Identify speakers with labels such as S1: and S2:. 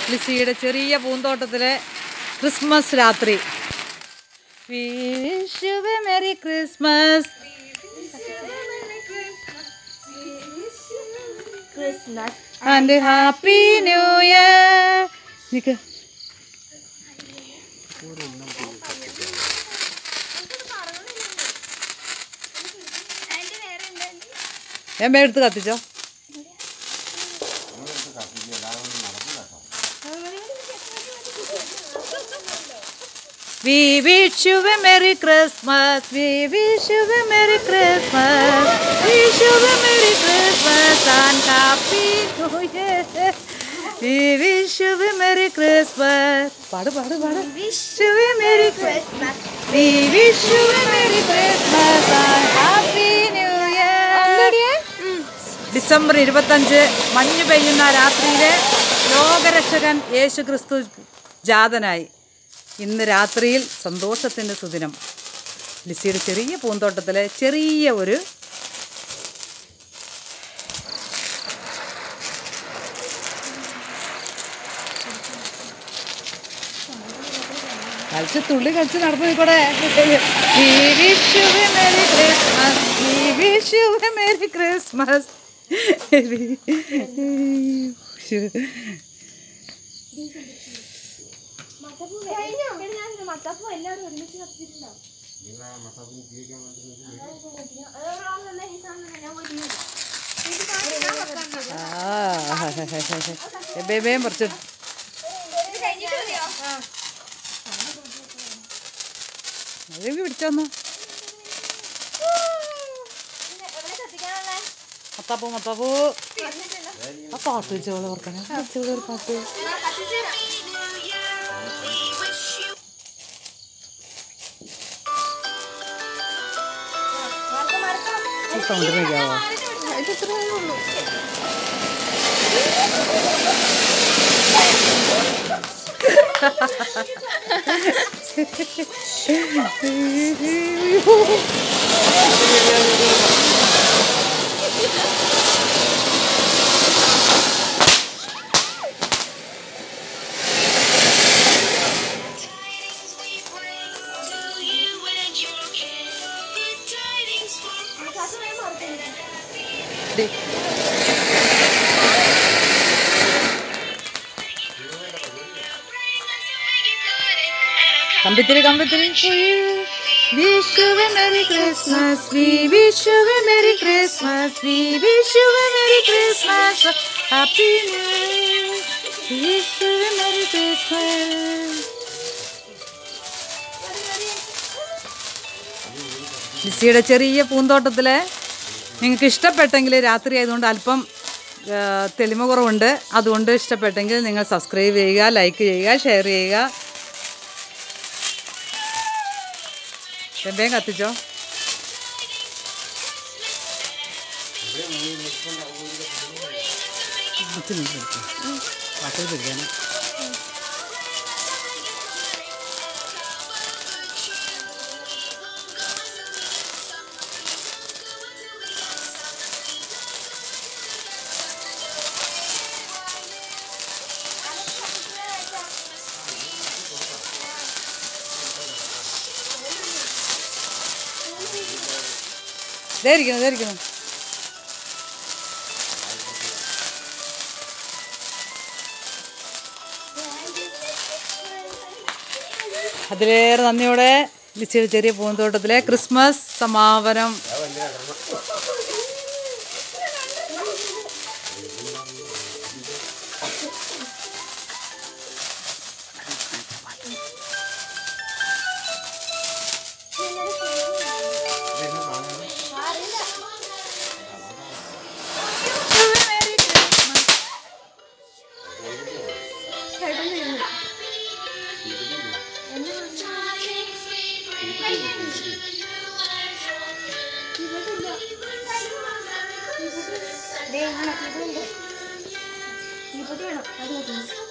S1: ലിസിയുടെ ചെറിയ പൂന്തോട്ടത്തിലെ ക്രിസ്മസ് രാത്രി wish you a merry Christmas
S2: Christmas
S1: and happy new year നിക്ക്
S2: അതിന്റെ വേറെ എന്താ
S1: ഞാൻ എടുത്ത് കത്തിച്ചോ We wish you a Merry Christmas. We wish you a Merry Christmas. Wish you a Merry Christmas and Happy New Year. We wish you a Merry Christmas. പാട് പാട് പാട്
S2: Wish
S1: you a Merry Christmas.
S2: Christmas.
S1: We wish you a Merry Christmas and Happy New Year. December ഇരുപത്തഞ്ച് മഞ്ഞ് പെയ്യുന്ന രാത്രിയിലെ ലോകരക്ഷകൻ യേശു ക്രിസ്തു ജാതനായി ഇന്ന് രാത്രിയിൽ സന്തോഷത്തിൻ്റെ സുദിനം ലിസിയുടെ ചെറിയ പൂന്തോട്ടത്തിലെ ചെറിയ ഒരു കളിച്ച് തുള്ളി കളിച്ച് നടന്നു കൂടെ മേരി ക്രിസ്മസ്
S2: മത്തപ്പൂ കഴിഞ്ഞോ മത്തപ്പൂ എല്ലാവരും ഒരുമിച്ച് കത്തിച്ചിട്ടുണ്ടോ
S1: ബേബേം കുറച്ച് ബേബി പിടിച്ചോന്നു മത്താപ്പൂ മത്താപ്പൂ ആ പാട്ട് വെച്ചോളെ ഓർക്കണേ വെച്ചോളെ ഒരു പാട്ട് സൗണ്ട് വയ്ക്കാവോ ഡി. കമ്പിത്തിരി കമ്പിത്തിരി wish you a merry Christmas we wish you a merry Christmas we wish you a merry Christmas happy new year wish you a merry Christmas ലിസിയുടെ ചെറിയ പൂന്തോട്ടത്തിലെ നിങ്ങൾക്ക് ഇഷ്ടപ്പെട്ടെങ്കിൽ രാത്രി ആയതുകൊണ്ട് അല്പം ആ, തെളിമ കുറവുണ്ട് അതുകൊണ്ട് ഇഷ്ടപ്പെട്ടെങ്കിൽ നിങ്ങൾ സബ്സ്ക്രൈബ് ചെയ്യുക ലൈക്ക് ചെയ്യുക ഷെയർ ചെയ്യുക വേഗം കത്തിച്ചോ പാട്ടിൽ പിടിക്കാനാ ഇതായിരിക്കണം ഇതായിരിക്കണം അതിലേറെ നന്ദിയോടെ ലിച്ചിയുടെ ചെറിയ പൂന്തോട്ടത്തിലെ ക്രിസ്മസ് സമാപനം
S2: വേണം അത് മതി